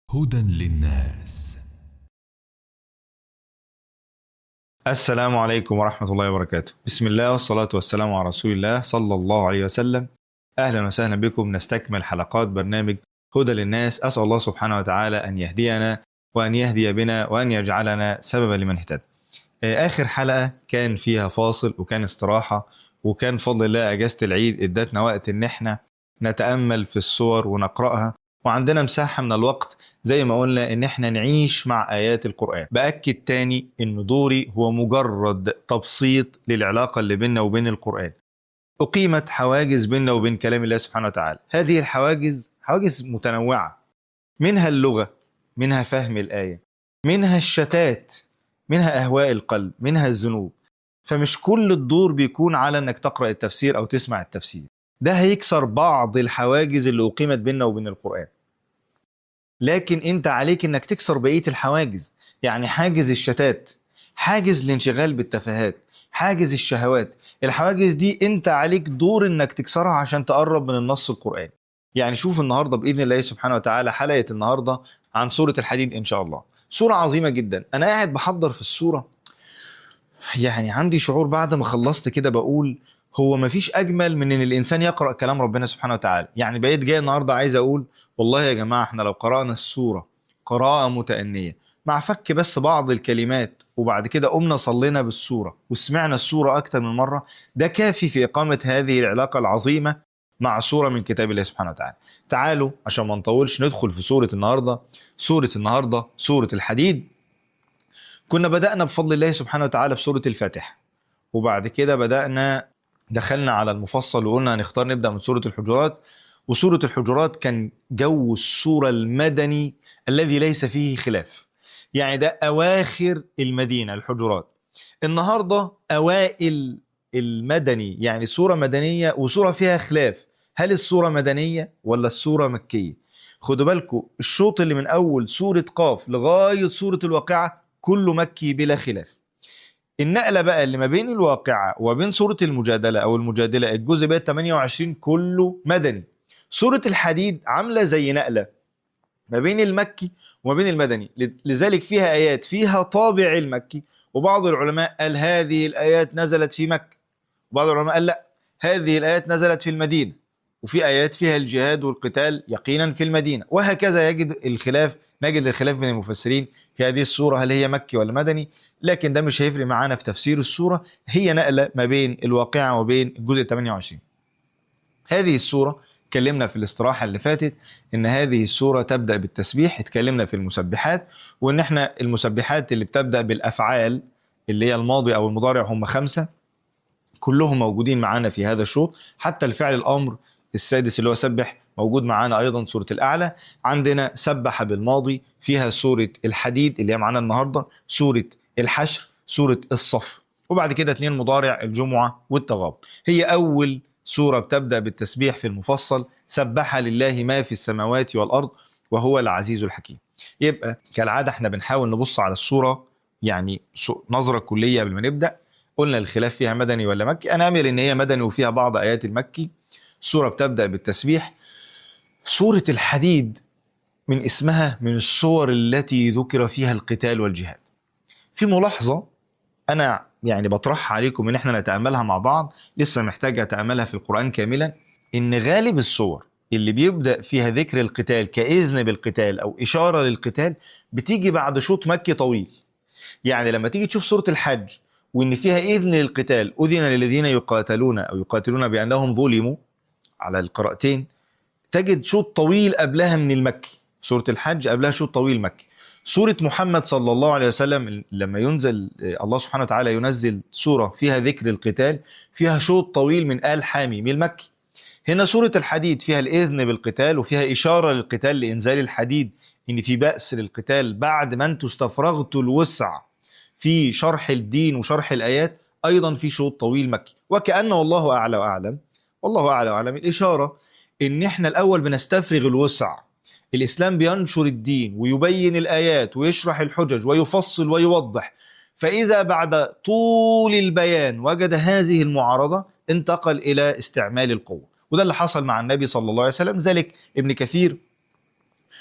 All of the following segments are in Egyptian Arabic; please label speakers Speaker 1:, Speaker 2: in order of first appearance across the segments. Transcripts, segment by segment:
Speaker 1: هدى للناس
Speaker 2: السلام عليكم ورحمة الله وبركاته بسم الله والصلاة والسلام على رسول الله صلى الله عليه وسلم أهلا وسهلا بكم نستكمل حلقات برنامج هدى للناس أسأل الله سبحانه وتعالى أن يهدينا وأن يهدي بنا وأن يجعلنا سببا لمن اهتدى آه، آخر حلقة كان فيها فاصل وكان استراحة وكان بفضل الله أجازة العيد ادتنا وقت إن احنا نتأمل في الصور ونقرأها وعندنا مساحة من الوقت زي ما قلنا ان احنا نعيش مع ايات القرآن بأكد تاني ان دوري هو مجرد تبسيط للعلاقة اللي بيننا وبين القرآن أقيمت حواجز بيننا وبين كلام الله سبحانه وتعالى هذه الحواجز حواجز متنوعة منها اللغة منها فهم الآية منها الشتات منها أهواء القلب منها الذنوب فمش كل الدور بيكون على انك تقرأ التفسير او تسمع التفسير ده هيكسر بعض الحواجز اللي أقيمت بيننا وبين القرآن لكن انت عليك انك تكسر بقية الحواجز يعني حاجز الشتات حاجز الانشغال بالتفاهات حاجز الشهوات الحواجز دي انت عليك دور انك تكسرها عشان تقرب من النص القرآني يعني شوف النهاردة بإذن الله سبحانه وتعالى حلقة النهاردة عن سورة الحديد إن شاء الله سورة عظيمة جدا أنا قاعد بحضر في السورة يعني عندي شعور بعد ما خلصت كده بقول هو مفيش اجمل من ان الانسان يقرا كلام ربنا سبحانه وتعالى يعني بقيت جاي النهارده عايز اقول والله يا جماعه احنا لو قرانا السوره قراءه متانيه مع فك بس بعض الكلمات وبعد كده قمنا صلينا بالسوره وسمعنا السوره اكتر من مره ده كافي في اقامه هذه العلاقه العظيمه مع سوره من كتاب الله سبحانه وتعالى تعالوا عشان ما نطولش ندخل في سوره النهارده سوره النهارده سوره الحديد كنا بدانا بفضل الله سبحانه وتعالى بسوره الفاتحه وبعد كده بدانا دخلنا على المفصل وقلنا هنختار نبدا من سوره الحجرات وسوره الحجرات كان جو السوره المدني الذي ليس فيه خلاف يعني ده اواخر المدينه الحجرات النهارده اوائل المدني يعني سوره مدنيه وسوره فيها خلاف هل السوره مدنيه ولا السوره مكيه خدوا بالكم الشوط اللي من اول سوره قاف لغايه سوره الواقعه كله مكي بلا خلاف النقلة بقى اللي ما بين الواقعة وبين سورة المجادلة أو المجادلة الجزء بقى 28 كله مدني سورة الحديد عاملة زي نقلة ما بين المكي وما بين المدني لذلك فيها آيات فيها طابع المكي وبعض العلماء قال هذه الآيات نزلت في مكة وبعض العلماء قال لا هذه الآيات نزلت في المدينة وفي آيات فيها الجهاد والقتال يقينا في المدينة وهكذا يجد الخلاف نجد الخلاف بين المفسرين في هذه السورة هل هي مكي ولا مدني لكن ده مش هيفرق معانا في تفسير السورة هي نقلة ما بين الواقعة وبين الجزء 28 هذه السورة اتكلمنا في الاستراحة اللي فاتت ان هذه السورة تبدأ بالتسبيح اتكلمنا في المسبحات وان احنا المسبحات اللي بتبدأ بالافعال اللي هي الماضي او المضارع هم خمسة كلهم موجودين معانا في هذا الشوط حتى الفعل الامر السادس اللي هو سبح موجود معانا ايضا سوره الاعلى عندنا سبح بالماضي فيها سوره الحديد اللي هي معانا النهارده سوره الحشر سوره الصف وبعد كده اتنين مضارع الجمعه والتغابن هي اول سوره بتبدا بالتسبيح في المفصل سبح لله ما في السماوات والارض وهو العزيز الحكيم يبقى كالعاده احنا بنحاول نبص على الصوره يعني نظره كليه قبل ما نبدا قلنا الخلاف فيها مدني ولا مكي انا امل ان هي مدني وفيها بعض ايات المكي سوره بتبدا بالتسبيح سورة الحديد من اسمها من الصور التي ذكر فيها القتال والجهاد. في ملاحظة أنا يعني بطرحها عليكم إن إحنا نتأملها مع بعض، لسه محتاج أتأملها في القرآن كاملا، إن غالب الصور اللي بيبدأ فيها ذكر القتال كإذن بالقتال أو إشارة للقتال بتيجي بعد شوط مكي طويل. يعني لما تيجي تشوف سورة الحج وإن فيها إذن للقتال، أذن للذين يقاتلون أو يقاتلون بأنهم ظلموا على القراءتين تجد شوط طويل قبلها من المكي سورة الحج قبلها شوط طويل مكي سورة محمد صلى الله عليه وسلم لما ينزل الله سبحانه وتعالى ينزل سورة فيها ذكر القتال فيها شوط طويل من آل حامي من المكي هنا سورة الحديد فيها الإذن بالقتال وفيها إشارة للقتال لإنزال الحديد إن في بأس للقتال بعد ما أنتم استفرغتوا الوسع في شرح الدين وشرح الآيات أيضا في شوط طويل مكي وكأنه والله أعلى وأعلم والله أعلى وأعلم الإشارة ان احنا الاول بنستفرغ الوسع الاسلام بينشر الدين ويبين الايات ويشرح الحجج ويفصل ويوضح فاذا بعد طول البيان وجد هذه المعارضه انتقل الى استعمال القوه وده اللي حصل مع النبي صلى الله عليه وسلم ذلك ابن كثير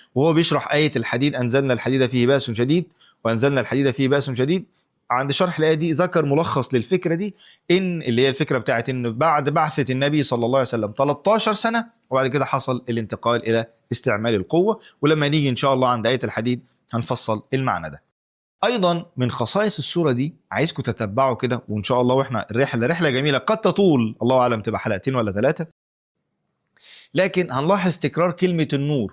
Speaker 2: وهو بيشرح آية الحديد أنزلنا الحديد فيه بأس شديد وأنزلنا الحديد فيه بأس شديد عند شرح الآية دي ذكر ملخص للفكرة دي إن اللي هي الفكرة بتاعت إن بعد بعثة النبي صلى الله عليه وسلم 13 سنة وبعد كده حصل الانتقال إلى استعمال القوة ولما نيجي إن شاء الله عند آية الحديد هنفصل المعنى ده ايضا من خصائص السوره دي عايزكم تتبعوا كده وان شاء الله واحنا الرحله رحله جميله قد تطول الله اعلم تبقى حلقتين ولا ثلاثه لكن هنلاحظ تكرار كلمه النور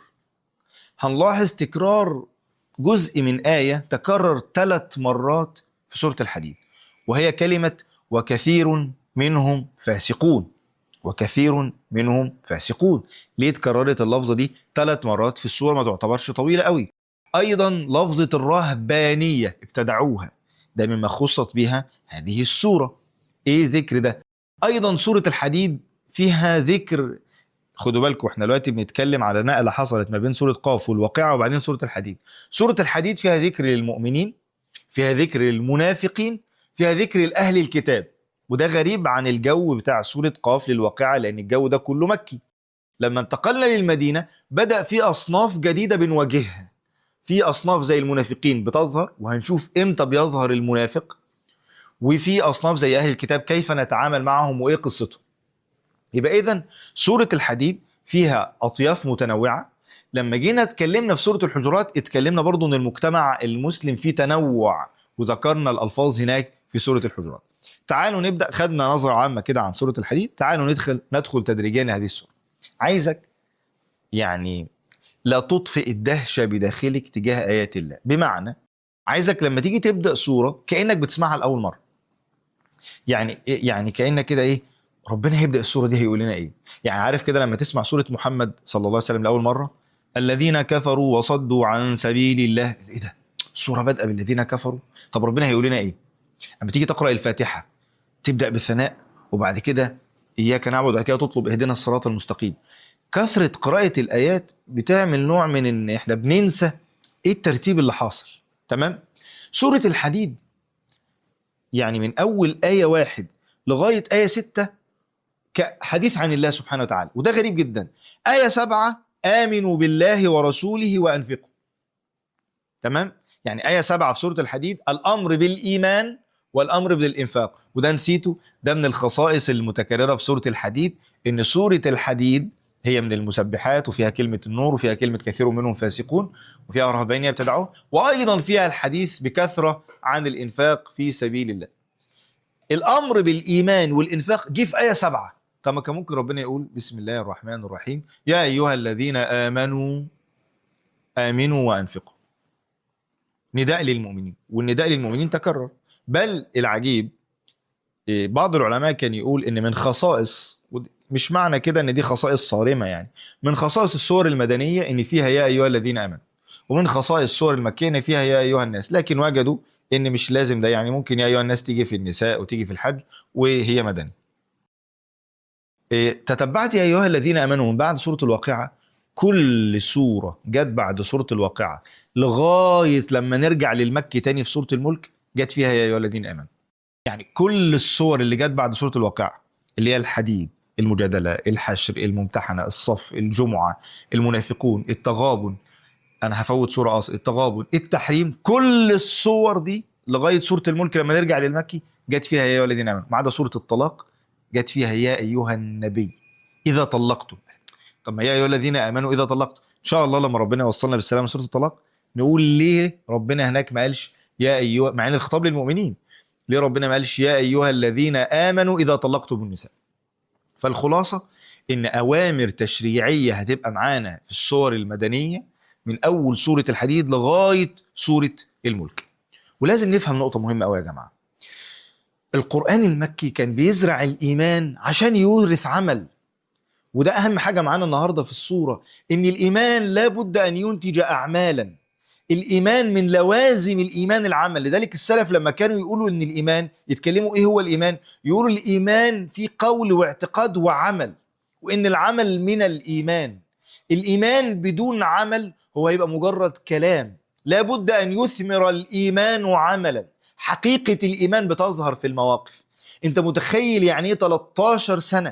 Speaker 2: هنلاحظ تكرار جزء من ايه تكرر ثلاث مرات في سوره الحديد وهي كلمه وكثير منهم فاسقون وكثير منهم فاسقون ليه اتكررت اللفظه دي ثلاث مرات في السوره ما تعتبرش طويله قوي ايضا لفظه الرهبانيه ابتدعوها ده مما خصت بها هذه السوره ايه ذكر ده ايضا سوره الحديد فيها ذكر خدوا بالكم احنا دلوقتي بنتكلم على نقله حصلت ما بين سوره قاف والواقعه وبعدين سوره الحديد سوره الحديد فيها ذكر للمؤمنين فيها ذكر للمنافقين فيها ذكر لاهل الكتاب وده غريب عن الجو بتاع سوره قاف للواقعه لان الجو ده كله مكي لما انتقلنا للمدينه بدا في اصناف جديده بنواجهها في اصناف زي المنافقين بتظهر وهنشوف امتى بيظهر المنافق وفي اصناف زي اهل الكتاب كيف نتعامل معهم وايه قصتهم يبقى اذا سوره الحديد فيها اطياف متنوعه لما جينا اتكلمنا في سوره الحجرات اتكلمنا برضو ان المجتمع المسلم فيه تنوع وذكرنا الالفاظ هناك في سوره الحجرات تعالوا نبدا خدنا نظره عامه كده عن سوره الحديد تعالوا ندخل ندخل تدريجيا هذه السوره عايزك يعني لا تطفئ الدهشه بداخلك تجاه ايات الله بمعنى عايزك لما تيجي تبدا سوره كانك بتسمعها لاول مره يعني يعني كانك كده ايه ربنا هيبدا السوره دي هيقول لنا ايه يعني عارف كده لما تسمع سوره محمد صلى الله عليه وسلم لاول مره الذين كفروا وصدوا عن سبيل الله ايه ده السوره بادئه بالذين كفروا طب ربنا هيقول لنا ايه اما تيجي تقرا الفاتحه تبدا بالثناء وبعد كده اياك نعبد وبعد كده تطلب اهدنا الصراط المستقيم كثره قراءه الايات بتعمل نوع من ان احنا بننسى ايه الترتيب اللي حاصل تمام سوره الحديد يعني من اول ايه واحد لغايه ايه ستة كحديث عن الله سبحانه وتعالى وده غريب جدا ايه سبعة امنوا بالله ورسوله وانفقوا تمام يعني ايه سبعة في سوره الحديد الامر بالايمان والامر بالانفاق وده نسيته ده من الخصائص المتكرره في سوره الحديد ان سوره الحديد هي من المسبحات وفيها كلمة النور وفيها كلمة كثير منهم فاسقون وفيها رهبانية ابتدعوه وأيضا فيها الحديث بكثرة عن الإنفاق في سبيل الله الأمر بالإيمان والإنفاق جه في آية سبعة طب ما كان ممكن ربنا يقول بسم الله الرحمن الرحيم يا أيها الذين آمنوا آمنوا وأنفقوا نداء للمؤمنين والنداء للمؤمنين تكرر بل العجيب بعض العلماء كان يقول ان من خصائص مش معنى كده ان دي خصائص صارمه يعني من خصائص السور المدنيه ان فيها يا ايها الذين امنوا ومن خصائص السور المكيه ان فيها يا ايها الناس لكن وجدوا ان مش لازم ده يعني ممكن يا ايها الناس تيجي في النساء وتيجي في الحج وهي مدني تتبعت يا ايها الذين امنوا من بعد سوره الواقعه كل سوره جت بعد سوره الواقعه لغايه لما نرجع للمكي تاني في سوره الملك جت فيها يا ايها الذين امنوا يعني كل السور اللي جت بعد سوره الواقعه اللي هي الحديد المجادله الحشر الممتحنه الصف الجمعه المنافقون التغابن انا هفوت سوره اصل التغابن التحريم كل الصور دي لغايه سوره الملك لما نرجع للمكي جت فيها يا ايها الذين امنوا ما عدا سوره الطلاق جت فيها يا ايها النبي اذا طلقتم طب ما يا ايها الذين امنوا اذا طلقتم ان شاء الله لما ربنا يوصلنا بالسلامه سوره الطلاق نقول ليه ربنا هناك ما قالش يا ايها مع ان الخطاب للمؤمنين ليه ربنا ما قالش يا ايها الذين امنوا اذا طلقتم النساء فالخلاصه ان اوامر تشريعيه هتبقى معانا في الصور المدنيه من اول سوره الحديد لغايه سوره الملك ولازم نفهم نقطه مهمه قوي يا جماعه القران المكي كان بيزرع الايمان عشان يورث عمل وده اهم حاجه معانا النهارده في الصوره ان الايمان لابد ان ينتج اعمالا الايمان من لوازم الايمان العمل لذلك السلف لما كانوا يقولوا ان الايمان يتكلموا ايه هو الايمان يقولوا الايمان في قول واعتقاد وعمل وان العمل من الايمان الايمان بدون عمل هو هيبقى مجرد كلام لابد ان يثمر الايمان عملا حقيقه الايمان بتظهر في المواقف انت متخيل يعني ايه 13 سنه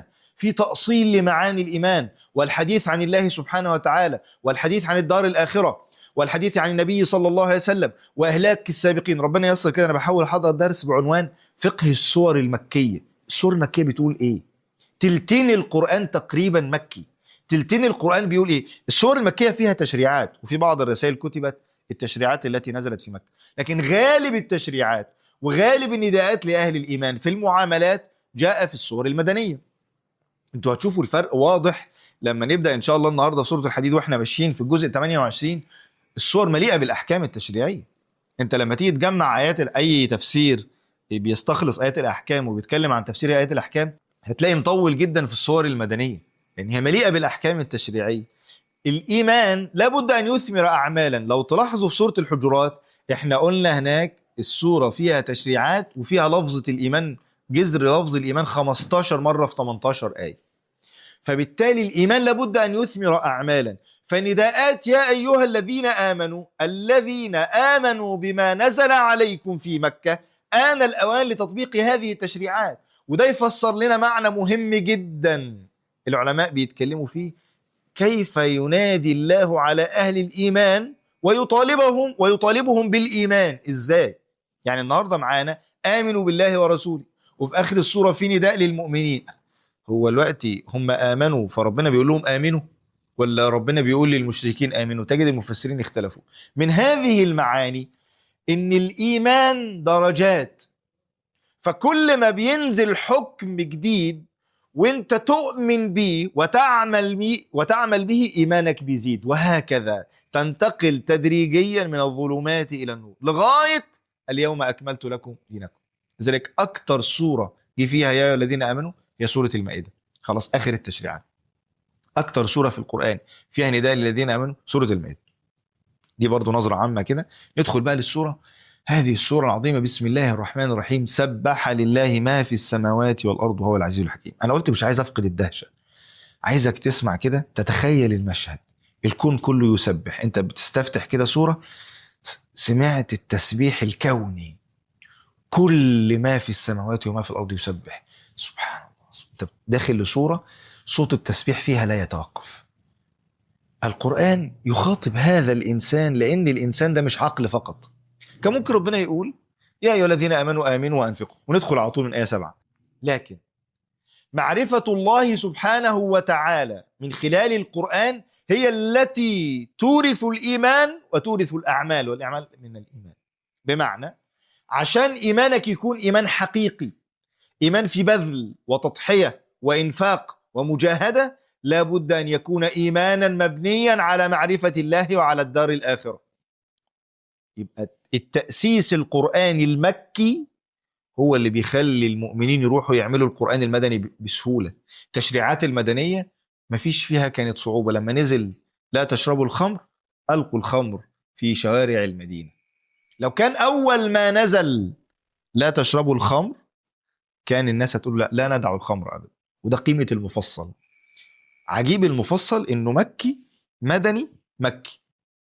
Speaker 2: في تأصيل لمعاني الإيمان والحديث عن الله سبحانه وتعالى والحديث عن الدار الآخرة والحديث عن النبي صلى الله عليه وسلم وإهلاك السابقين ربنا ييسر كده أنا بحاول أحضر درس بعنوان فقه السور المكية السور المكية بتقول إيه تلتين القرآن تقريبا مكي تلتين القرآن بيقول إيه السور المكية فيها تشريعات وفي بعض الرسائل كتبت التشريعات التي نزلت في مكة لكن غالب التشريعات وغالب النداءات لأهل الإيمان في المعاملات جاء في الصور المدنية انتوا هتشوفوا الفرق واضح لما نبدأ إن شاء الله النهاردة في سورة الحديد وإحنا ماشيين في الجزء 28 الصور مليئة بالأحكام التشريعية انت لما تيجي تجمع آيات أي تفسير بيستخلص آيات الأحكام وبيتكلم عن تفسير آيات الأحكام هتلاقي مطول جدا في الصور المدنية لأن هي مليئة بالأحكام التشريعية الإيمان لابد أن يثمر أعمالا لو تلاحظوا في سورة الحجرات احنا قلنا هناك السورة فيها تشريعات وفيها لفظة الإيمان جذر لفظ الإيمان 15 مرة في 18 آية فبالتالي الإيمان لابد أن يثمر أعمالا فنداءات يا أيها الذين آمنوا الذين آمنوا بما نزل عليكم في مكة آن الأوان لتطبيق هذه التشريعات وده يفسر لنا معنى مهم جدا العلماء بيتكلموا فيه كيف ينادي الله على أهل الإيمان ويطالبهم ويطالبهم بالإيمان إزاي يعني النهاردة معانا آمنوا بالله ورسوله وفي آخر السورة في نداء للمؤمنين هو دلوقتي هم آمنوا فربنا بيقول لهم آمنوا ولا ربنا بيقول للمشركين آمنوا تجد المفسرين اختلفوا من هذه المعاني إن الإيمان درجات فكل ما بينزل حكم جديد وانت تؤمن به وتعمل به وتعمل به ايمانك بيزيد وهكذا تنتقل تدريجيا من الظلمات الى النور لغايه اليوم اكملت لكم دينكم لذلك اكتر سوره جه فيها يا أيها الذين امنوا هي سوره المائده خلاص اخر التشريعات اكتر سوره في القران فيها نداء للذين امنوا سوره المائده دي برضو نظره عامه كده ندخل بقى للسوره هذه السورة العظيمة بسم الله الرحمن الرحيم سبح لله ما في السماوات والأرض وهو العزيز الحكيم أنا قلت مش عايز أفقد الدهشة عايزك تسمع كده تتخيل المشهد الكون كله يسبح أنت بتستفتح كده سورة سمعت التسبيح الكوني كل ما في السماوات وما في الأرض يسبح سبحان الله أنت داخل لسورة صوت التسبيح فيها لا يتوقف القرآن يخاطب هذا الإنسان لأن الإنسان ده مش عقل فقط كان ممكن ربنا يقول يا ايها الذين امنوا امنوا وانفقوا وندخل على طول من ايه سبعه لكن معرفه الله سبحانه وتعالى من خلال القران هي التي تورث الايمان وتورث الاعمال والاعمال من الايمان بمعنى عشان ايمانك يكون ايمان حقيقي ايمان في بذل وتضحيه وانفاق ومجاهده لابد ان يكون ايمانا مبنيا على معرفه الله وعلى الدار الاخره يبقى التأسيس القرآني المكي هو اللي بيخلي المؤمنين يروحوا يعملوا القرآن المدني بسهولة التشريعات المدنية مفيش فيها كانت صعوبة لما نزل لا تشربوا الخمر ألقوا الخمر في شوارع المدينة لو كان أول ما نزل لا تشربوا الخمر كان الناس هتقول لا لا ندع الخمر أبدا وده قيمة المفصل عجيب المفصل إنه مكي مدني مكي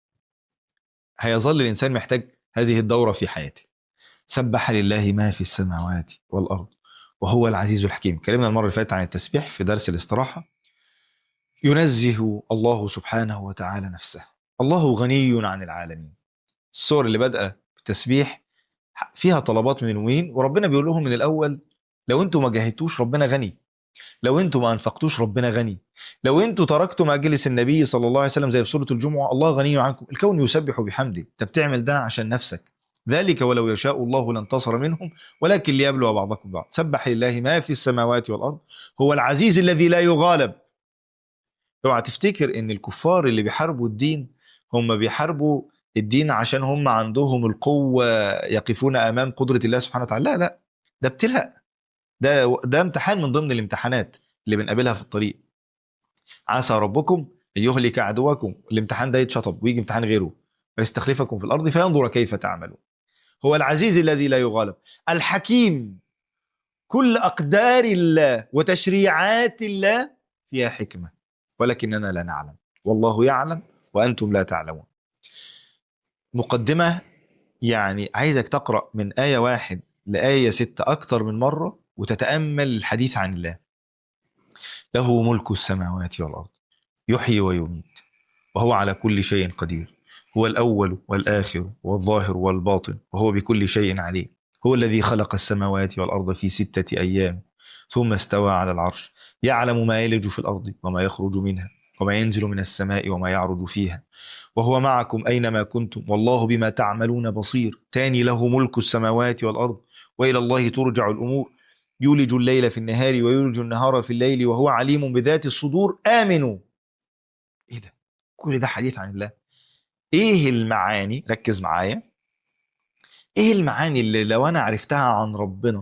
Speaker 2: هيظل الإنسان محتاج هذه الدورة في حياته سبح لله ما في السماوات والأرض وهو العزيز الحكيم كلمنا المرة اللي فاتت عن التسبيح في درس الاستراحة ينزه الله سبحانه وتعالى نفسه الله غني عن العالمين السور اللي بدأ بالتسبيح فيها طلبات من المؤمنين وربنا بيقول لهم من الأول لو انتم ما جاهدتوش ربنا غني لو انتم ما انفقتوش ربنا غني لو انتم تركتم مجلس النبي صلى الله عليه وسلم زي في سوره الجمعه الله غني عنكم الكون يسبح بحمده انت بتعمل ده عشان نفسك ذلك ولو يشاء الله لانتصر منهم ولكن ليبلو بعضكم بعض سبح لله ما في السماوات والارض هو العزيز الذي لا يغالب اوعى تفتكر ان الكفار اللي بيحاربوا الدين هم بيحاربوا الدين عشان هم عندهم القوه يقفون امام قدره الله سبحانه وتعالى لا لا ده ابتلاء ده ده امتحان من ضمن الامتحانات اللي بنقابلها في الطريق عسى ربكم ان يهلك عدوكم الامتحان ده يتشطب ويجي امتحان غيره ويستخلفكم في الارض فينظر كيف تعملون هو العزيز الذي لا يغالب الحكيم كل اقدار الله وتشريعات الله فيها حكمه ولكننا لا نعلم والله يعلم وانتم لا تعلمون مقدمه يعني عايزك تقرا من ايه واحد لايه ستة اكتر من مره وتتامل الحديث عن الله له ملك السماوات والارض يحيي ويميت وهو على كل شيء قدير هو الاول والاخر والظاهر والباطن وهو بكل شيء عليم هو الذي خلق السماوات والارض في سته ايام ثم استوى على العرش يعلم ما يلج في الارض وما يخرج منها وما ينزل من السماء وما يعرج فيها وهو معكم اينما كنتم والله بما تعملون بصير تاني له ملك السماوات والارض والى الله ترجع الامور يولج الليل في النهار ويولج النهار في الليل وهو عليم بذات الصدور امنوا ايه ده كل ده حديث عن الله ايه المعاني ركز معايا ايه المعاني اللي لو انا عرفتها عن ربنا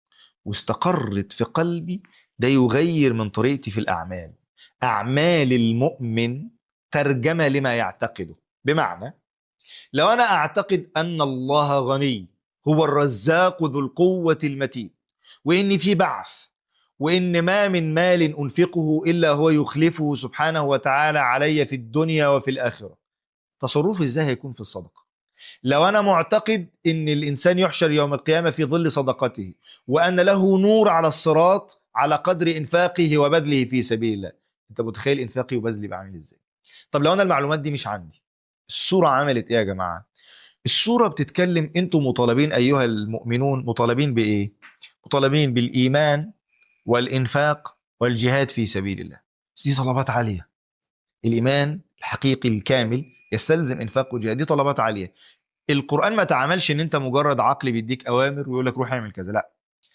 Speaker 2: واستقرت في قلبي ده يغير من طريقتي في الاعمال اعمال المؤمن ترجمه لما يعتقده بمعنى لو انا اعتقد ان الله غني هو الرزاق ذو القوه المتين وان في بعث وان ما من مال انفقه الا هو يخلفه سبحانه وتعالى علي في الدنيا وفي الاخره تصرفي ازاي هيكون في الصدقه لو انا معتقد ان الانسان يحشر يوم القيامه في ظل صدقته وان له نور على الصراط على قدر انفاقه وبذله في سبيل الله انت متخيل انفاقي وبذلي بعمل ازاي طب لو انا المعلومات دي مش عندي الصوره عملت ايه يا جماعه الصوره بتتكلم انتم مطالبين ايها المؤمنون مطالبين بايه مطالبين بالايمان والانفاق والجهاد في سبيل الله دي طلبات عاليه الايمان الحقيقي الكامل يستلزم انفاق وجهاد دي طلبات عاليه القران ما تعاملش ان انت مجرد عقل بيديك اوامر ويقول لك روح اعمل كذا لا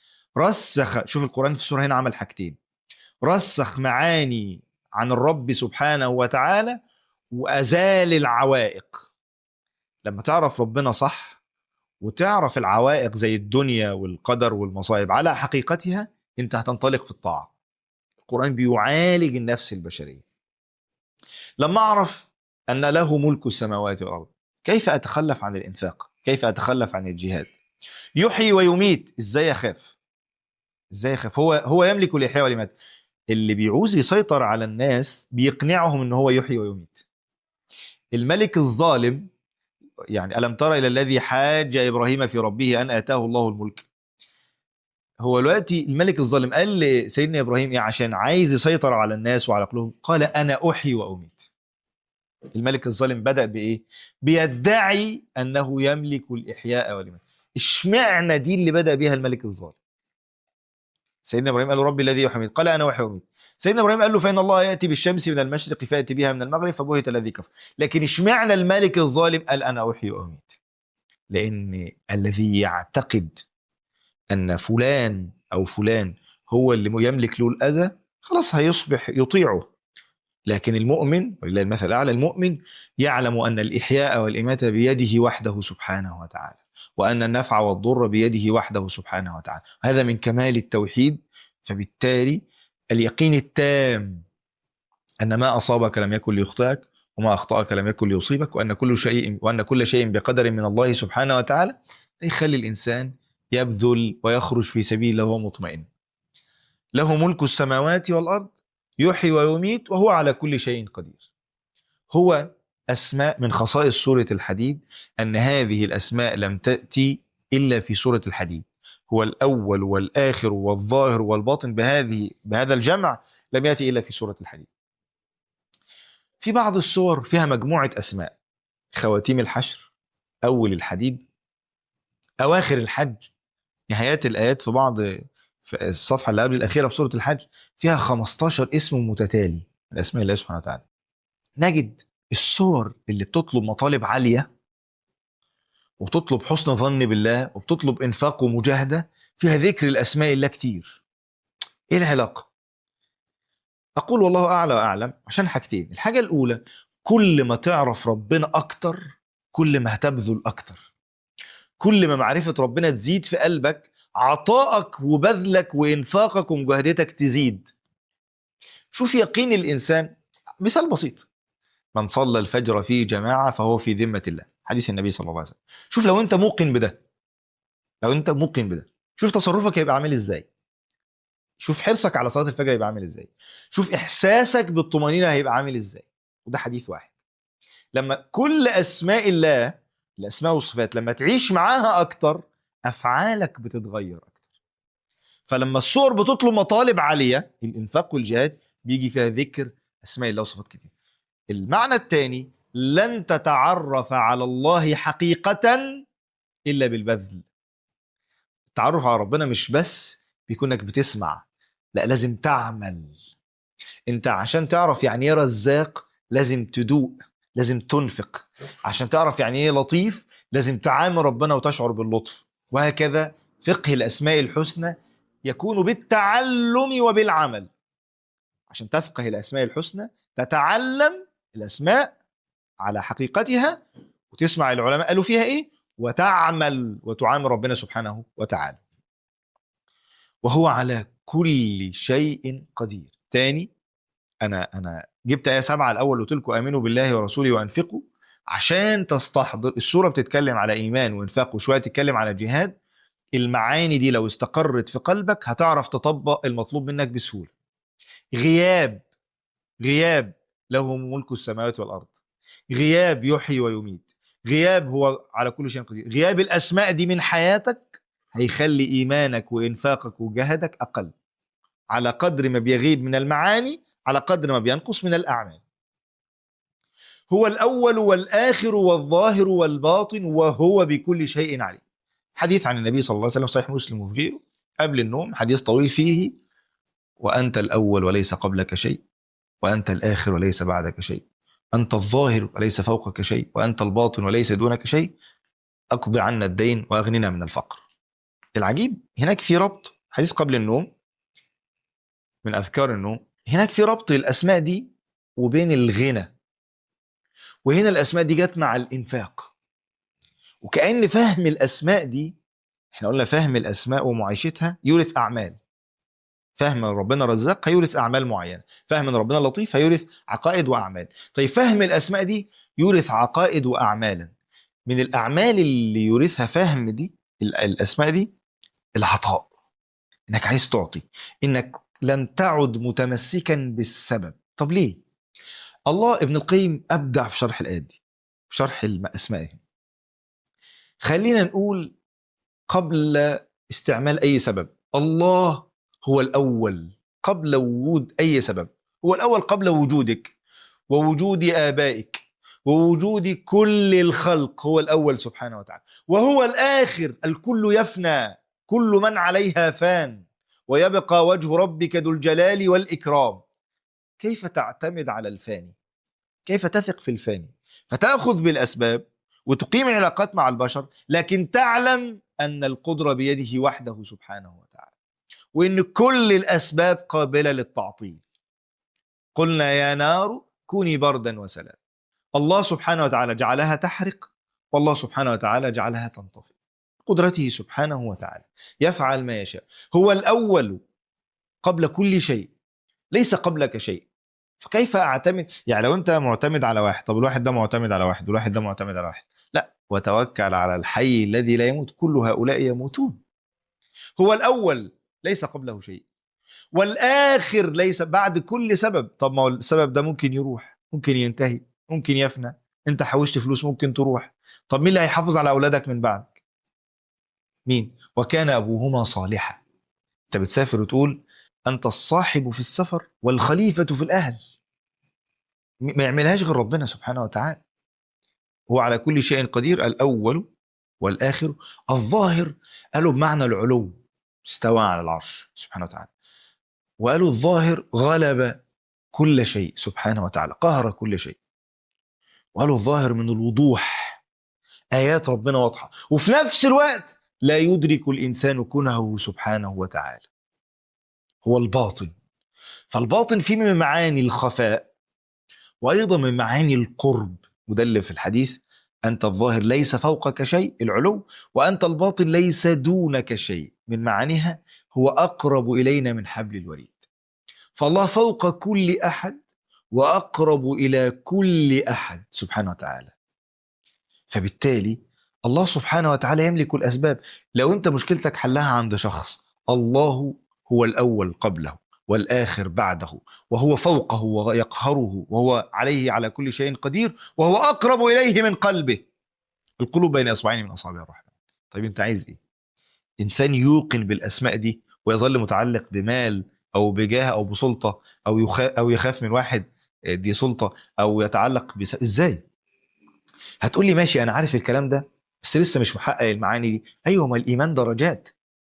Speaker 2: رسخ شوف القران في السوره هنا عمل حاجتين رسخ معاني عن الرب سبحانه وتعالى وازال العوائق لما تعرف ربنا صح وتعرف العوائق زي الدنيا والقدر والمصائب على حقيقتها انت هتنطلق في الطاعه القران بيعالج النفس البشريه لما اعرف ان له ملك السماوات والارض كيف اتخلف عن الانفاق كيف اتخلف عن الجهاد يحيي ويميت ازاي اخاف ازاي اخاف هو هو يملك الاحياء والاماته اللي بيعوز يسيطر على الناس بيقنعهم ان هو يحيي ويميت الملك الظالم يعني الم تر الى الذي حاج ابراهيم في ربه ان اتاه الله الملك هو دلوقتي الملك الظالم قال لسيدنا ابراهيم ايه عشان عايز يسيطر على الناس وعلى عقلهم قال انا احيي واميت الملك الظالم بدا بايه بيدعي انه يملك الاحياء والاماته اشمعنى دي اللي بدا بيها الملك الظالم سيدنا ابراهيم قال له ربي الذي يحيي قال انا احيي واميت سيدنا ابراهيم قال له فان الله ياتي بالشمس من المشرق فاتي بها من المغرب فبهت الذي كفر لكن اشمعنى الملك الظالم قال انا احيي واميت لان الذي يعتقد ان فلان او فلان هو اللي يملك له الاذى خلاص هيصبح يطيعه لكن المؤمن ولله المثل الاعلى المؤمن يعلم ان الاحياء والاماته بيده وحده سبحانه وتعالى وان النفع والضر بيده وحده سبحانه وتعالى هذا من كمال التوحيد فبالتالي اليقين التام ان ما اصابك لم يكن ليخطئك وما اخطاك لم يكن ليصيبك وان كل شيء وان كل شيء بقدر من الله سبحانه وتعالى يخلي الانسان يبذل ويخرج في سبيل الله وهو مطمئن له ملك السماوات والارض يحيي ويميت وهو على كل شيء قدير هو اسماء من خصائص سوره الحديد ان هذه الاسماء لم تاتي الا في سوره الحديد هو الاول والاخر والظاهر والباطن بهذه بهذا الجمع لم ياتي الا في سوره الحديد في بعض السور فيها مجموعه اسماء خواتيم الحشر اول الحديد اواخر الحج نهايات الايات في بعض في الصفحه اللي قبل الاخيره في سوره الحج فيها 15 اسم متتالي من اسماء الله سبحانه وتعالى نجد الصور اللي بتطلب مطالب عاليه وبتطلب حسن ظن بالله وبتطلب انفاق ومجاهده فيها ذكر الاسماء الله كتير ايه العلاقه اقول والله اعلى واعلم عشان حاجتين الحاجه الاولى كل ما تعرف ربنا اكتر كل ما هتبذل اكتر كل ما معرفه ربنا تزيد في قلبك عطائك وبذلك وانفاقك ومجاهدتك تزيد شوف يقين الانسان مثال بسيط من صلى الفجر في جماعه فهو في ذمه الله حديث النبي صلى الله عليه وسلم شوف لو انت موقن بده لو انت موقن بده شوف تصرفك هيبقى عامل ازاي شوف حرصك على صلاه الفجر هيبقى عامل ازاي شوف احساسك بالطمانينه هيبقى عامل ازاي وده حديث واحد لما كل اسماء الله الاسماء والصفات لما تعيش معاها اكتر افعالك بتتغير اكتر فلما الصور بتطلب مطالب عاليه الانفاق والجهاد بيجي فيها ذكر اسماء الله وصفات كتير المعنى الثاني لن تتعرف على الله حقيقة إلا بالبذل التعرف على ربنا مش بس بيكون انك بتسمع لا لازم تعمل انت عشان تعرف يعني ايه رزاق لازم تدوق لازم تنفق عشان تعرف يعني ايه لطيف لازم تعامل ربنا وتشعر باللطف وهكذا فقه الاسماء الحسنى يكون بالتعلم وبالعمل عشان تفقه الاسماء الحسنى تتعلم الاسماء على حقيقتها وتسمع العلماء قالوا فيها ايه وتعمل وتعامل ربنا سبحانه وتعالى وهو على كل شيء قدير تاني انا انا جبت ايه سبعه الاول قلت لكم امنوا بالله ورسوله وانفقوا عشان تستحضر السوره بتتكلم على ايمان وانفاق وشويه تتكلم على جهاد المعاني دي لو استقرت في قلبك هتعرف تطبق المطلوب منك بسهوله غياب غياب له ملك السماوات والارض غياب يحيي ويميت غياب هو على كل شيء قدير غياب الاسماء دي من حياتك هيخلي ايمانك وانفاقك وجهدك اقل على قدر ما بيغيب من المعاني على قدر ما بينقص من الاعمال هو الاول والاخر والظاهر والباطن وهو بكل شيء عليم حديث عن النبي صلى الله عليه وسلم صحيح مسلم وفي غيره قبل النوم حديث طويل فيه وانت الاول وليس قبلك شيء وانت الاخر وليس بعدك شيء انت الظاهر وليس فوقك شيء وانت الباطن وليس دونك شيء اقض عنا الدين واغننا من الفقر العجيب هناك في ربط حديث قبل النوم من اذكار النوم هناك في ربط الاسماء دي وبين الغنى وهنا الاسماء دي جت مع الانفاق وكأن فهم الاسماء دي احنا قلنا فهم الاسماء ومعايشتها يورث اعمال فهم ربنا رزاق هيورث اعمال معينه فهم ان ربنا لطيف هيورث عقائد واعمال طيب فهم الاسماء دي يورث عقائد واعمالا من الاعمال اللي يورثها فهم دي ال- الاسماء دي العطاء انك عايز تعطي انك لن تعد متمسكا بالسبب طب ليه الله ابن القيم ابدع في شرح الايات دي في شرح الاسماء دي خلينا نقول قبل استعمال اي سبب الله هو الاول قبل وجود اي سبب هو الاول قبل وجودك ووجود ابائك ووجود كل الخلق هو الاول سبحانه وتعالى وهو الاخر الكل يفنى كل من عليها فان ويبقى وجه ربك ذو الجلال والاكرام كيف تعتمد على الفاني كيف تثق في الفاني فتاخذ بالاسباب وتقيم علاقات مع البشر لكن تعلم ان القدره بيده وحده سبحانه وتعالى وان كل الاسباب قابله للتعطيل قلنا يا نار كوني بردا وسلام الله سبحانه وتعالى جعلها تحرق والله سبحانه وتعالى جعلها تنطفئ قدرته سبحانه وتعالى يفعل ما يشاء هو الاول قبل كل شيء ليس قبلك شيء فكيف اعتمد يعني لو انت معتمد على واحد طب الواحد ده معتمد على واحد والواحد ده معتمد على واحد لا وتوكل على الحي الذي لا يموت كل هؤلاء يموتون هو الاول ليس قبله شيء والاخر ليس بعد كل سبب طب ما هو السبب ده ممكن يروح ممكن ينتهي ممكن يفنى انت حوشت فلوس ممكن تروح طب مين اللي هيحافظ على اولادك من بعدك مين وكان ابوهما صالحا انت بتسافر وتقول انت الصاحب في السفر والخليفه في الاهل ما يعملهاش غير ربنا سبحانه وتعالى هو على كل شيء قدير الاول والاخر الظاهر قالوا بمعنى العلو استوى على العرش سبحانه وتعالى وقالوا الظاهر غلب كل شيء سبحانه وتعالى قهر كل شيء وقالوا الظاهر من الوضوح ايات ربنا واضحه وفي نفس الوقت لا يدرك الانسان كنهه سبحانه وتعالى هو الباطن فالباطن فيه من معاني الخفاء وايضا من معاني القرب وده اللي في الحديث انت الظاهر ليس فوقك شيء العلو وانت الباطن ليس دونك شيء من معانيها هو اقرب الينا من حبل الوريد فالله فوق كل احد واقرب الى كل احد سبحانه وتعالى فبالتالي الله سبحانه وتعالى يملك الاسباب لو انت مشكلتك حلها عند شخص الله هو الاول قبله والاخر بعده وهو فوقه ويقهره وهو عليه على كل شيء قدير وهو اقرب اليه من قلبه القلوب بين اصبعين من اصابع الرحمن طيب انت عايز ايه انسان يوقن بالاسماء دي ويظل متعلق بمال او بجاه او بسلطه او يخاف او يخاف من واحد دي سلطه او يتعلق بس ازاي هتقول لي ماشي انا عارف الكلام ده بس لسه مش محقق المعاني دي ايوه ما الايمان درجات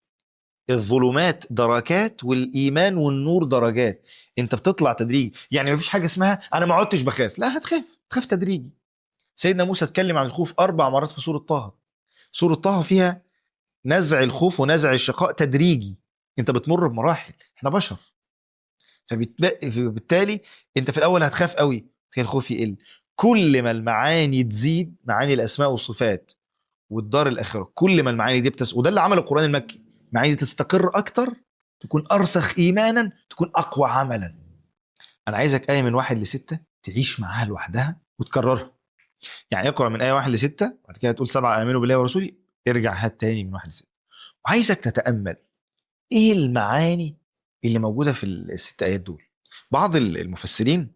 Speaker 2: الظلمات دركات والايمان والنور درجات انت بتطلع تدريجي يعني مفيش حاجه اسمها انا ما عدتش بخاف لا هتخاف تخاف تدريجي سيدنا موسى اتكلم عن الخوف اربع مرات في سوره طه سوره طه فيها نزع الخوف ونزع الشقاء تدريجي انت بتمر بمراحل احنا بشر فبالت- فبالتالي انت في الاول هتخاف قوي كان الخوف يقل كل ما المعاني تزيد معاني الاسماء والصفات والدار الاخره كل ما المعاني دي بتس وده اللي عمله القران المكي معاني دي تستقر اكتر تكون ارسخ ايمانا تكون اقوى عملا انا عايزك ايه من واحد لسته تعيش معاها لوحدها وتكررها يعني اقرا من ايه واحد لسته بعد كده تقول سبعه امنوا بالله ورسوله ارجع هات تاني من واحد لسته وعايزك تتامل ايه المعاني اللي موجوده في الست ايات دول بعض المفسرين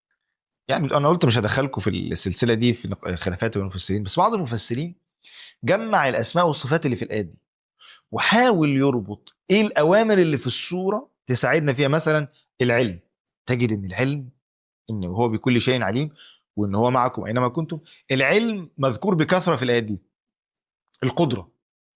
Speaker 2: يعني انا قلت مش هدخلكم في السلسله دي في نق- خلافات المفسرين بس بعض المفسرين جمع الاسماء والصفات اللي في الايات دي وحاول يربط ايه الاوامر اللي في السوره تساعدنا فيها مثلا العلم تجد ان العلم ان هو بكل شيء عليم وان هو معكم اينما كنتم العلم مذكور بكثره في الايات دي القدره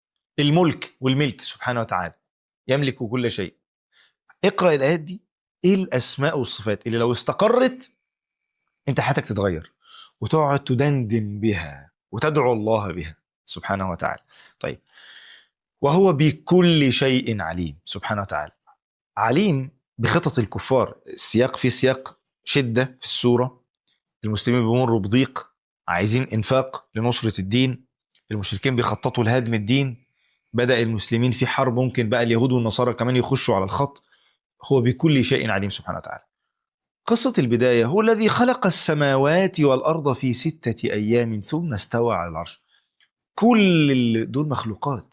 Speaker 2: الملك والملك سبحانه وتعالى يملك كل شيء اقرا الايات دي ايه الاسماء والصفات اللي لو استقرت انت حياتك تتغير وتقعد تدندن بها وتدعو الله بها سبحانه وتعالى طيب وهو بكل شيء عليم سبحانه وتعالى عليم بخطط الكفار السياق في سياق شدة في السورة المسلمين بيمروا بضيق عايزين إنفاق لنصرة الدين المشركين بيخططوا لهدم الدين بدأ المسلمين في حرب ممكن بقى اليهود والنصارى كمان يخشوا على الخط هو بكل شيء عليم سبحانه وتعالى قصة البداية هو الذي خلق السماوات والأرض في ستة أيام ثم استوى على العرش كل ال- دول مخلوقات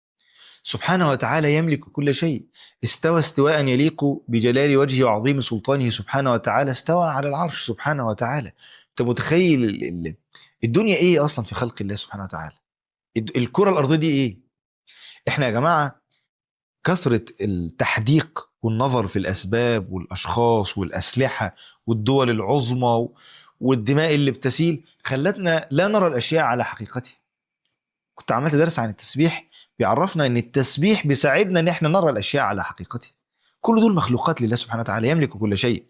Speaker 2: سبحانه وتعالى يملك كل شيء استوى استواء يليق بجلال وجهه وعظيم سلطانه سبحانه وتعالى استوى على العرش سبحانه وتعالى انت متخيل ال- ال- الدنيا ايه اصلا في خلق الله سبحانه وتعالى الد- الكرة الأرضية دي ايه احنا يا جماعة كثرة التحديق والنظر في الأسباب والأشخاص والأسلحة والدول العظمى والدماء اللي بتسيل خلتنا لا نرى الأشياء على حقيقتها كنت عملت درس عن التسبيح بيعرفنا ان التسبيح بيساعدنا ان احنا نرى الاشياء على حقيقتها كل دول مخلوقات لله سبحانه وتعالى يملك كل شيء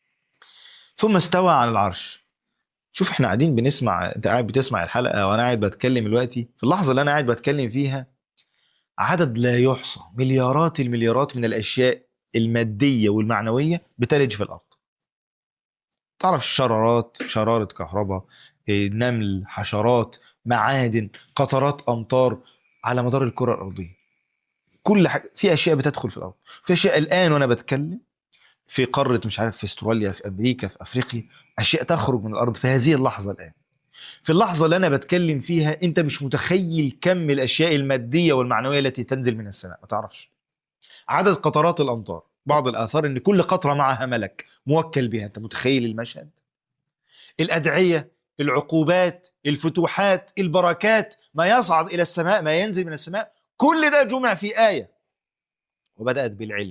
Speaker 2: ثم استوى على العرش شوف احنا قاعدين بنسمع انت قاعد بتسمع الحلقه وانا قاعد بتكلم دلوقتي في اللحظه اللي انا قاعد بتكلم فيها عدد لا يحصى مليارات المليارات من الاشياء الماديه والمعنويه بتلج في الارض تعرف الشرارات شراره كهرباء إيه، نمل حشرات معادن قطرات امطار على مدار الكره الارضيه كل حاجه في اشياء بتدخل في الارض في اشياء الان وانا بتكلم في قاره مش عارف في استراليا في امريكا في افريقيا اشياء تخرج من الارض في هذه اللحظه الان في اللحظه اللي انا بتكلم فيها انت مش متخيل كم الاشياء الماديه والمعنويه التي تنزل من السماء ما تعرفش عدد قطرات الامطار بعض الاثار ان كل قطره معها ملك موكل بها انت متخيل المشهد الادعيه العقوبات الفتوحات البركات ما يصعد الى السماء ما ينزل من السماء كل ده جمع في ايه وبدات بالعلم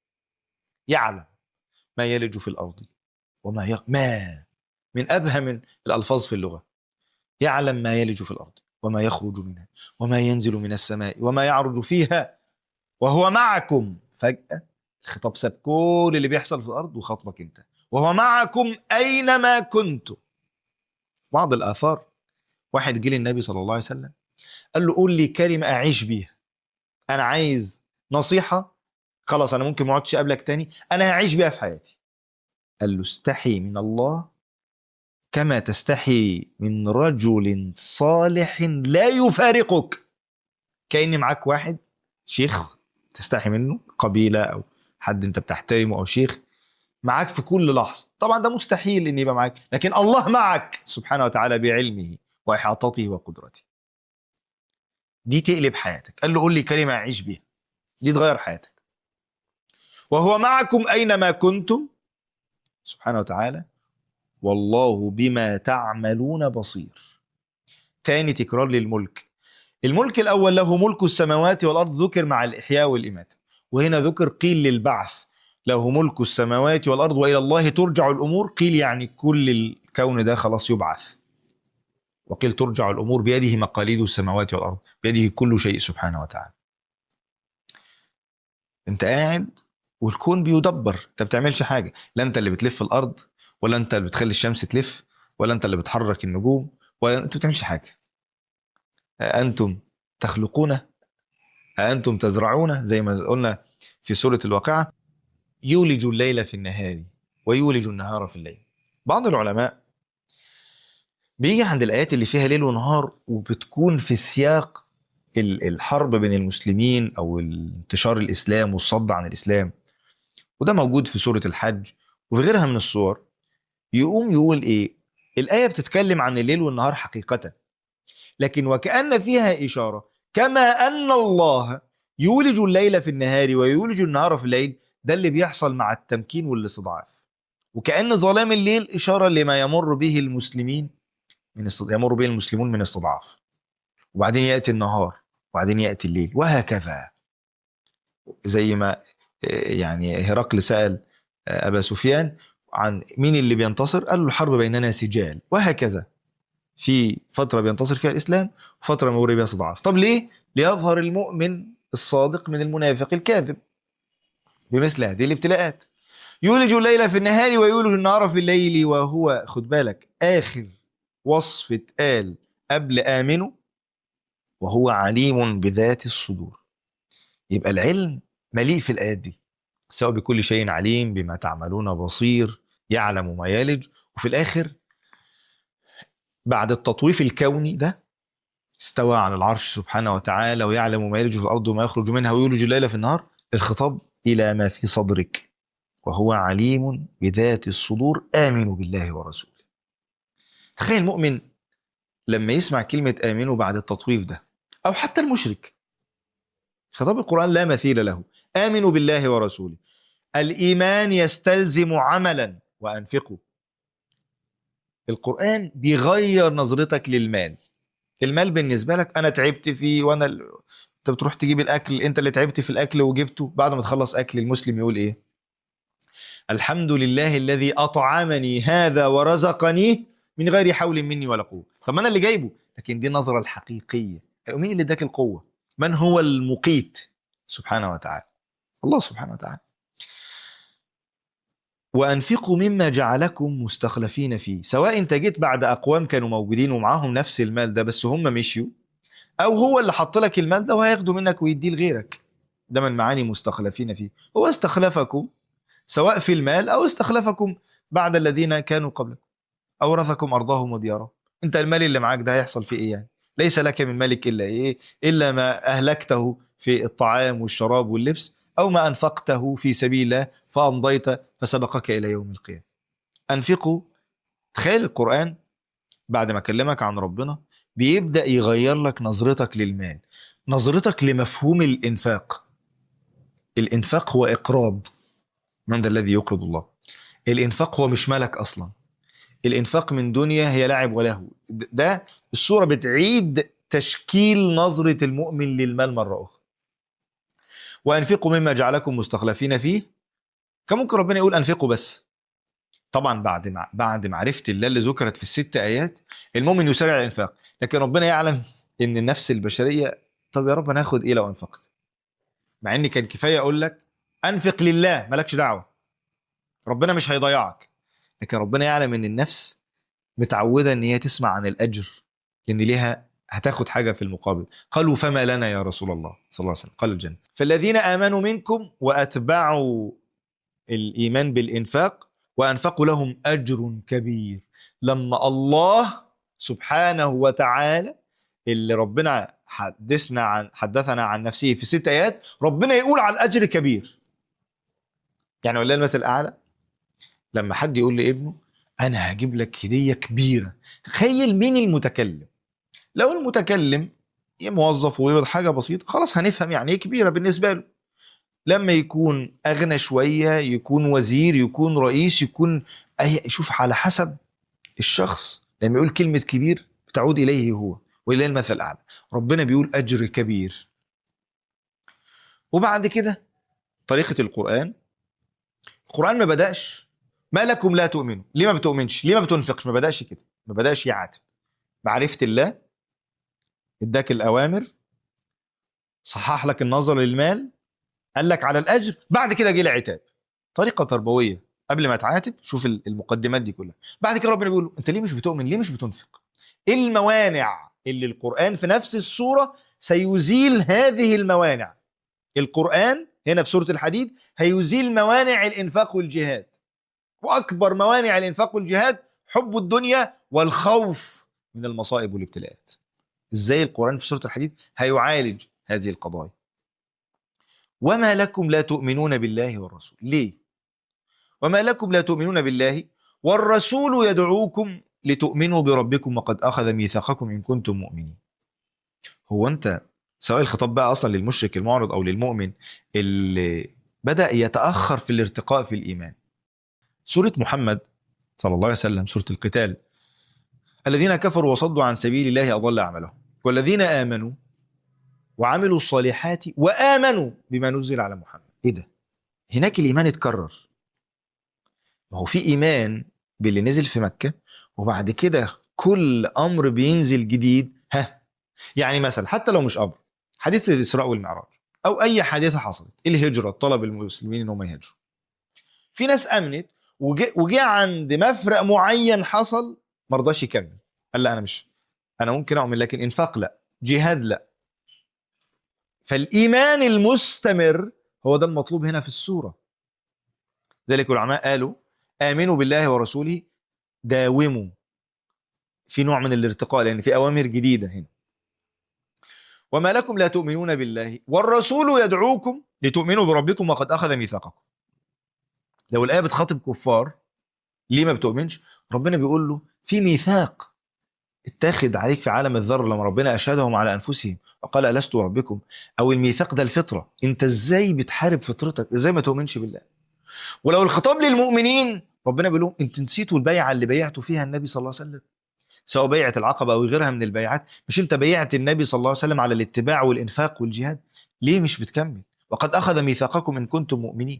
Speaker 2: يعلم ما يلج في الارض وما ي... ما من ابهم الالفاظ في اللغه يعلم ما يلج في الارض وما يخرج منها وما ينزل من السماء وما يعرج فيها وهو معكم فجاه الخطاب ساب كل اللي بيحصل في الارض وخاطبك انت وهو معكم اينما كنتم بعض الاثار واحد جه للنبي صلى الله عليه وسلم قال له قول لي كلمه اعيش بيها انا عايز نصيحه خلاص انا ممكن ما اقعدش اقابلك تاني انا هعيش بيها في حياتي قال له استحي من الله كما تستحي من رجل صالح لا يفارقك كأن معاك واحد شيخ تستحي منه قبيلة أو حد أنت بتحترمه أو شيخ معاك في كل لحظة طبعا ده مستحيل أن يبقى معاك لكن الله معك سبحانه وتعالى بعلمه وإحاطته وقدرته دي تقلب حياتك قال له قول لي كلمة أعيش بيها دي تغير حياتك وهو معكم أينما كنتم سبحانه وتعالى والله بما تعملون بصير تاني تكرار للملك الملك الأول له ملك السماوات والأرض ذكر مع الإحياء والإماتة وهنا ذكر قيل للبعث له ملك السماوات والارض والى الله ترجع الامور قيل يعني كل الكون ده خلاص يبعث وقيل ترجع الامور بيده مقاليد السماوات والارض بيده كل شيء سبحانه وتعالى انت قاعد والكون بيدبر انت ما بتعملش حاجه لا انت اللي بتلف الارض ولا انت اللي بتخلي الشمس تلف ولا انت اللي بتحرك النجوم ولا انت ما بتعملش حاجه أأنتم تخلقون أأنتم تزرعون زي ما قلنا في سورة الواقعة يولج الليل في النهار ويولج النهار في الليل بعض العلماء بيجي عند الآيات اللي فيها ليل ونهار وبتكون في سياق ال- الحرب بين المسلمين أو انتشار الإسلام والصد عن الإسلام وده موجود في سورة الحج وفي غيرها من الصور يقوم يقول إيه الآية بتتكلم عن الليل والنهار حقيقة لكن وكأن فيها إشارة كما أن الله يولج الليل في النهار ويولج النهار في الليل ده اللي بيحصل مع التمكين والاستضعاف وكأن ظلام الليل إشارة لما يمر به المسلمين من است... يمر به المسلمون من استضعاف وبعدين يأتي النهار وبعدين يأتي الليل وهكذا زي ما آه، يعني هرقل سأل آه، أبا سفيان عن مين اللي بينتصر قال له الحرب بيننا سجال وهكذا في فترة بينتصر فيها الإسلام وفترة مر بها استضعاف طب ليه؟ ليظهر المؤمن الصادق من المنافق الكاذب بمثل هذه الابتلاءات يولج الليل في النهار ويولج النهار في الليل وهو خد بالك آخر وصف اتقال قبل آمنوا وهو عليم بذات الصدور يبقى العلم مليء في الآيات دي سواء بكل شيء عليم بما تعملون بصير يعلم ما يلج وفي الآخر بعد التطويف الكوني ده استوى على العرش سبحانه وتعالى ويعلم ما يلج في الأرض وما يخرج منها ويولج الليل في النهار الخطاب إلى ما في صدرك وهو عليم بذات الصدور آمنوا بالله ورسوله تخيل المؤمن لما يسمع كلمة آمنوا بعد التطويف ده أو حتى المشرك خطاب القرآن لا مثيل له آمنوا بالله ورسوله الإيمان يستلزم عملا وأنفقوا القرآن بيغير نظرتك للمال المال بالنسبة لك أنا تعبت فيه وأنا ال... أنت بتروح تجيب الأكل أنت اللي تعبت في الأكل وجبته بعد ما تخلص أكل المسلم يقول إيه الحمد لله الذي أطعمني هذا ورزقني من غير حول مني ولا قوة طب ما أنا اللي جايبه لكن دي النظرة الحقيقية مين اللي اداك القوة من هو المقيت سبحانه وتعالى الله سبحانه وتعالى وأنفقوا مما جعلكم مستخلفين فيه سواء انت جيت بعد أقوام كانوا موجودين ومعاهم نفس المال ده بس هم مشيوا أو هو اللي حط لك المال ده وهياخده منك ويديه لغيرك ده من معاني مستخلفين فيه هو استخلفكم سواء في المال أو استخلفكم بعد الذين كانوا قبلكم أورثكم أرضهم وديارهم انت المال اللي معاك ده هيحصل فيه ايه يعني ليس لك من مالك الا ايه الا ما اهلكته في الطعام والشراب واللبس او ما انفقته في سبيل الله فامضيت فسبقك الى يوم القيامه انفقوا تخيل القران بعد ما كلمك عن ربنا بيبدا يغير لك نظرتك للمال نظرتك لمفهوم الانفاق الانفاق هو اقراض من ذا الذي يقرض الله الانفاق هو مش ملك اصلا الانفاق من دنيا هي لعب ولهو ده الصوره بتعيد تشكيل نظره المؤمن للمال مره اخرى وانفقوا مما جعلكم مستخلفين فيه كان ممكن ربنا يقول انفقوا بس طبعا بعد مع بعد معرفه الله اللي ذكرت في الست ايات المؤمن يسارع الانفاق لكن ربنا يعلم ان النفس البشريه طب يا رب انا هاخد ايه لو انفقت مع ان كان كفايه اقول لك انفق لله مالكش دعوه ربنا مش هيضيعك لكن ربنا يعلم ان النفس متعوده ان هي تسمع عن الاجر ان ليها هتاخد حاجه في المقابل قالوا فما لنا يا رسول الله صلى الله عليه وسلم قال الجنه فالذين امنوا منكم واتبعوا الايمان بالانفاق وانفقوا لهم اجر كبير لما الله سبحانه وتعالى اللي ربنا حدثنا عن حدثنا عن نفسه في ست ايات ربنا يقول على الاجر كبير يعني ولله المثل الاعلى لما حد يقول لابنه انا هجيب لك هديه كبيره تخيل مين المتكلم لو المتكلم موظف ويقول حاجه بسيطه خلاص هنفهم يعني ايه كبيره بالنسبه له لما يكون اغنى شويه يكون وزير يكون رئيس يكون أي شوف على حسب الشخص لما يقول كلمه كبير بتعود اليه هو واليه المثل الاعلى ربنا بيقول اجر كبير وبعد كده طريقه القران القرآن ما بدأش ما لكم لا تؤمنوا ليه ما بتؤمنش ليه ما بتنفقش ما بدأش كده ما بدأش يعاتب معرفة الله اداك الأوامر صحح لك النظر للمال قال لك على الأجر بعد كده جه العتاب طريقة تربوية قبل ما تعاتب شوف المقدمات دي كلها بعد كده ربنا بيقول له، انت ليه مش بتؤمن ليه مش بتنفق ايه الموانع اللي القرآن في نفس السورة سيزيل هذه الموانع القرآن هنا في سورة الحديد هيزيل موانع الإنفاق والجهاد وأكبر موانع الإنفاق والجهاد حب الدنيا والخوف من المصائب والابتلاءات إزاي القرآن في سورة الحديد هيعالج هذه القضايا وما لكم لا تؤمنون بالله والرسول ليه وما لكم لا تؤمنون بالله والرسول يدعوكم لتؤمنوا بربكم وقد أخذ ميثاقكم إن كنتم مؤمنين هو أنت سواء الخطاب بقى أصلا للمشرك المعرض أو للمؤمن اللي بدأ يتأخر في الارتقاء في الإيمان سورة محمد صلى الله عليه وسلم سورة القتال الذين كفروا وصدوا عن سبيل الله أضل أعمالهم والذين آمنوا وعملوا الصالحات وآمنوا بما نزل على محمد إيه ده؟ هناك الإيمان اتكرر ما هو في إيمان باللي نزل في مكة وبعد كده كل أمر بينزل جديد ها يعني مثلا حتى لو مش أمر حديث الإسراء والمعراج أو أي حادثة حصلت الهجرة طلب المسلمين إن هم يهاجروا في ناس أمنت وجي, وجي عند مفرق معين حصل ما رضاش يكمل قال لا أنا مش أنا ممكن أؤمن لكن إنفاق لا جهاد لا فالإيمان المستمر هو ده المطلوب هنا في السورة ذلك العلماء قالوا آمنوا بالله ورسوله داوموا في نوع من الارتقاء لأن في أوامر جديدة هنا وما لكم لا تؤمنون بالله والرسول يدعوكم لتؤمنوا بربكم وقد أخذ ميثاقكم لو الآية بتخاطب كفار ليه ما بتؤمنش ربنا بيقول له في ميثاق اتاخد عليك في عالم الذر لما ربنا أشهدهم على أنفسهم وقال ألست ربكم أو الميثاق ده الفطرة أنت إزاي بتحارب فطرتك إزاي ما تؤمنش بالله ولو الخطاب للمؤمنين ربنا بيقول لهم انتوا نسيتوا البيعه اللي بيعتوا فيها النبي صلى الله عليه وسلم سواء بيعه العقبه او غيرها من البيعات مش انت بيعت النبي صلى الله عليه وسلم على الاتباع والانفاق والجهاد ليه مش بتكمل وقد اخذ ميثاقكم ان كنتم مؤمنين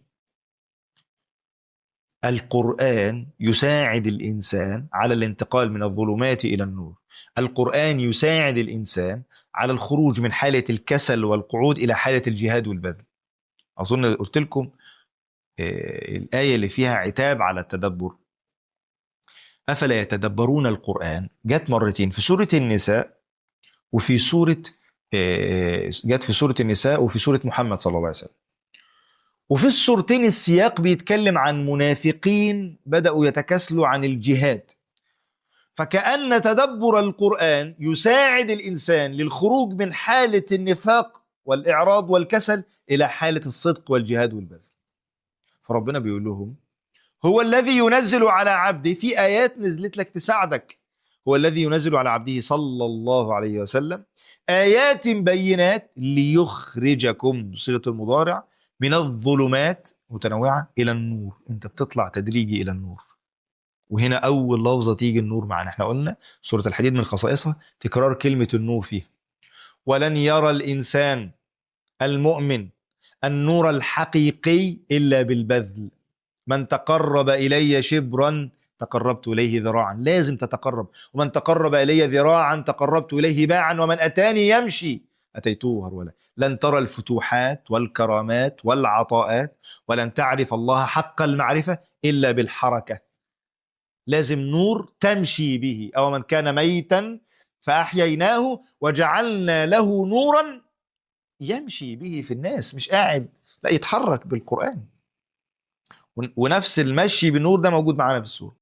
Speaker 2: القرآن يساعد الإنسان على الانتقال من الظلمات إلى النور القرآن يساعد الإنسان على الخروج من حالة الكسل والقعود إلى حالة الجهاد والبذل أظن قلت لكم آه، الآية اللي فيها عتاب على التدبر أفلا يتدبرون القرآن جت مرتين في سورة النساء وفي سورة آه، جت في سورة النساء وفي سورة محمد صلى الله عليه وسلم وفي السورتين السياق بيتكلم عن منافقين بدأوا يتكاسلوا عن الجهاد فكأن تدبر القرآن يساعد الإنسان للخروج من حالة النفاق والإعراض والكسل إلى حالة الصدق والجهاد والبذل فربنا بيقول لهم هو الذي ينزل على عبده في آيات نزلت لك تساعدك هو الذي ينزل على عبده صلى الله عليه وسلم آيات بينات ليخرجكم بصيغة المضارع من الظلمات متنوعة إلى النور أنت بتطلع تدريجي إلى النور وهنا أول لفظة تيجي النور معنا احنا قلنا سورة الحديد من خصائصها تكرار كلمة النور فيها ولن يرى الإنسان المؤمن النور الحقيقي إلا بالبذل من تقرب إلي شبرا تقربت إليه ذراعا لازم تتقرب ومن تقرب إلي ذراعا تقربت إليه باعا ومن أتاني يمشي أتيته هرولا لن ترى الفتوحات والكرامات والعطاءات ولن تعرف الله حق المعرفة إلا بالحركة لازم نور تمشي به أو من كان ميتا فأحييناه وجعلنا له نورا يمشي به في الناس مش قاعد لا يتحرك بالقرآن ون- ونفس المشي بالنور ده موجود معانا في السورة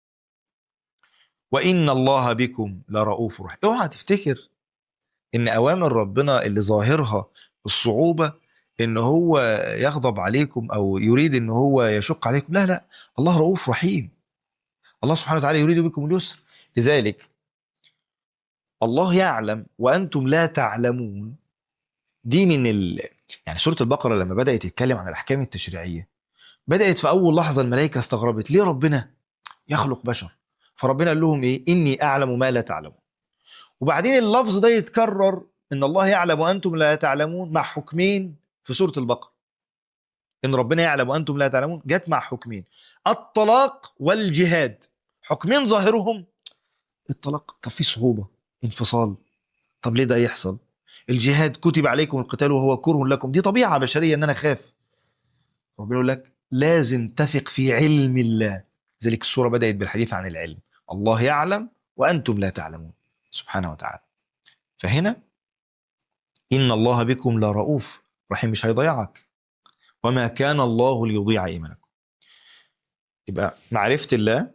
Speaker 2: وإن الله بكم لرؤوف رحيم اوعى تفتكر إن أوامر ربنا اللي ظاهرها الصعوبة إن هو يغضب عليكم أو يريد إن هو يشق عليكم لا لا الله رؤوف رحيم الله سبحانه وتعالى يريد بكم اليسر لذلك الله يعلم وأنتم لا تعلمون دي من ال... يعني سورة البقرة لما بدأت تتكلم عن الأحكام التشريعية بدأت في أول لحظة الملائكة استغربت ليه ربنا يخلق بشر فربنا قال لهم إيه إني أعلم ما لا تعلمون وبعدين اللفظ ده يتكرر إن الله يعلم وأنتم لا تعلمون مع حكمين في سورة البقرة ان ربنا يعلم وانتم لا تعلمون جت مع حكمين الطلاق والجهاد حكمين ظاهرهم الطلاق طب في صعوبه انفصال طب ليه ده يحصل الجهاد كتب عليكم القتال وهو كره لكم دي طبيعه بشريه ان انا اخاف ربنا يقول لك لازم تثق في علم الله لذلك السوره بدات بالحديث عن العلم الله يعلم وانتم لا تعلمون سبحانه وتعالى فهنا ان الله بكم لرؤوف رحيم مش هيضيعك وما كان الله ليضيع ايمانكم يبقى معرفه الله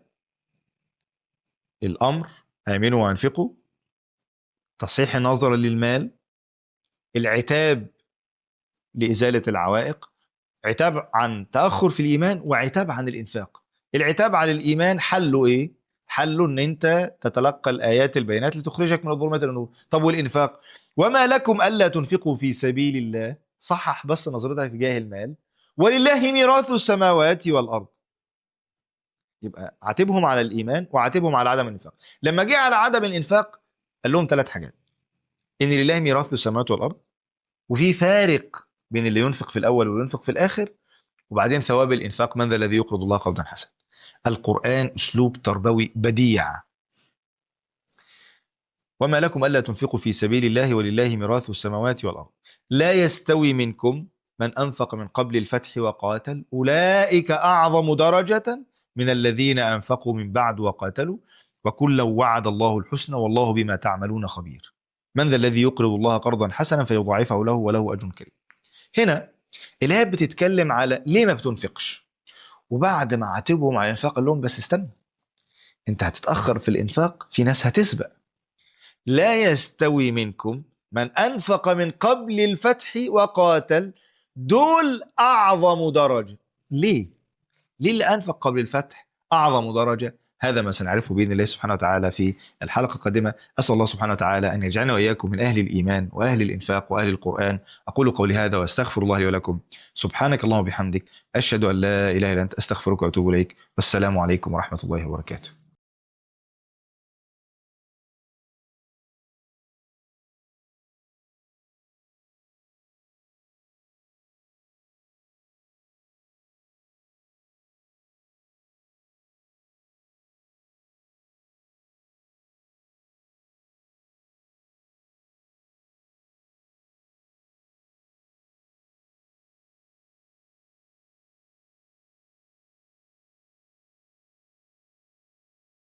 Speaker 2: الامر امنوا وانفقوا تصحيح النظر للمال العتاب لازاله العوائق عتاب عن تاخر في الايمان وعتاب عن الانفاق العتاب على الايمان حله ايه حله ان انت تتلقى الايات البينات لتخرجك من الظلمات الى النور طب والانفاق وما لكم الا تنفقوا في سبيل الله صحح بس نظرتك تجاه المال ولله ميراث السماوات والارض يبقى عاتبهم على الايمان وعاتبهم على عدم الانفاق لما جه على عدم الانفاق قال لهم ثلاث حاجات ان لله ميراث السماوات والارض وفي فارق بين اللي ينفق في الاول واللي ينفق في الاخر وبعدين ثواب الانفاق من ذا الذي يقرض الله قرضا حسنا القران اسلوب تربوي بديع وما لكم الا تنفقوا في سبيل الله ولله ميراث السماوات والارض لا يستوي منكم من انفق من قبل الفتح وقاتل اولئك اعظم درجه من الذين انفقوا من بعد وقاتلوا وكلا وعد الله الحسنى والله بما تعملون خبير من ذا الذي يقرض الله قرضا حسنا فيضاعفه له وله اجر كريم هنا الايه بتتكلم على ليه ما بتنفقش وبعد ما عاتبهم على الانفاق قال لهم بس استنى انت هتتاخر في الانفاق في ناس هتسبق لا يستوي منكم من انفق من قبل الفتح وقاتل دول اعظم درجه ليه ليه اللي انفق قبل الفتح اعظم درجه هذا ما سنعرفه باذن الله سبحانه وتعالى في الحلقه القادمه اسال الله سبحانه وتعالى ان يجعلنا واياكم من اهل الايمان واهل الانفاق واهل القران اقول قولي هذا واستغفر الله لي ولكم سبحانك اللهم وبحمدك اشهد ان لا اله الا انت استغفرك واتوب اليك والسلام عليكم ورحمه الله وبركاته